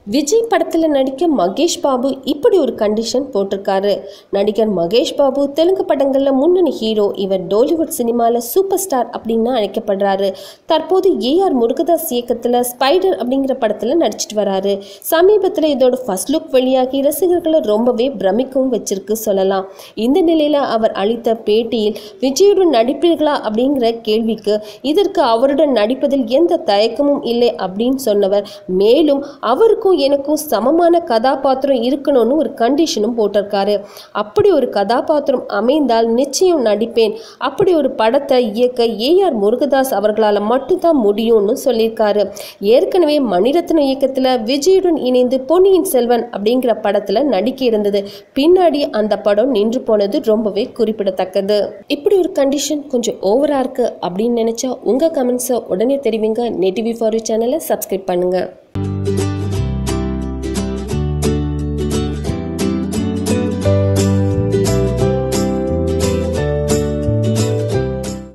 விஜய் படத்தில் நடிக்க மகேஷ் பாபு இப்படி ஒரு கண்டிஷன் போட்டிருக்காரு நடிகர் மகேஷ் பாபு தெலுங்கு படங்களில் முன்னணி ஹீரோ இவர் டோலிவுட் சினிமாவில் சூப்பர் ஸ்டார் அப்படின்னு அழைக்கப்படுறாரு தற்போது ஏஆர் முருகதாஸ் இயக்கத்தில் ஸ்பைடர் அப்படிங்கிற படத்தில் நடிச்சிட்டு வராரு சமீபத்தில் இதோட ஃபர்ஸ்ட் லுக் வெளியாகி ரசிகர்களை ரொம்பவே பிரமிக்கவும் வச்சிருக்கு சொல்லலாம் இந்த நிலையில் அவர் அளித்த பேட்டியில் விஜயுடன் நடிப்பீர்களா அப்படிங்கிற கேள்விக்கு இதற்கு அவருடன் நடிப்பதில் எந்த தயக்கமும் இல்லை அப்படின்னு சொன்னவர் மேலும் அவருக்கும் எனக்கும் சமமான கதாபாத்திரம் இருக்கணும்னு ஒரு கண்டிஷனும் போட்டிருக்காரு அப்படி ஒரு கதாபாத்திரம் அமைந்தால் நிச்சயம் நடிப்பேன் அப்படி ஒரு படத்தை இயக்க ஏஆர் முருகதாஸ் அவர்களால் மட்டும்தான் முடியும்னு சொல்லியிருக்காரு ஏற்கனவே மணிரத்ன இயக்கத்தில் விஜயுடன் இணைந்து பொன்னியின் செல்வன் அப்படிங்கிற படத்தில் நடிக்க இருந்தது பின்னாடி அந்த படம் நின்று போனது ரொம்பவே குறிப்பிடத்தக்கது இப்படி ஒரு கண்டிஷன் கொஞ்சம் ஓவரா இருக்கு அப்படின்னு நினைச்சா உங்க கமெண்ட்ஸை உடனே தெரிவிங்க நெட்டிவி ஃபார் சேனலை சப்ஸ்கிரைப் பண்ணுங்க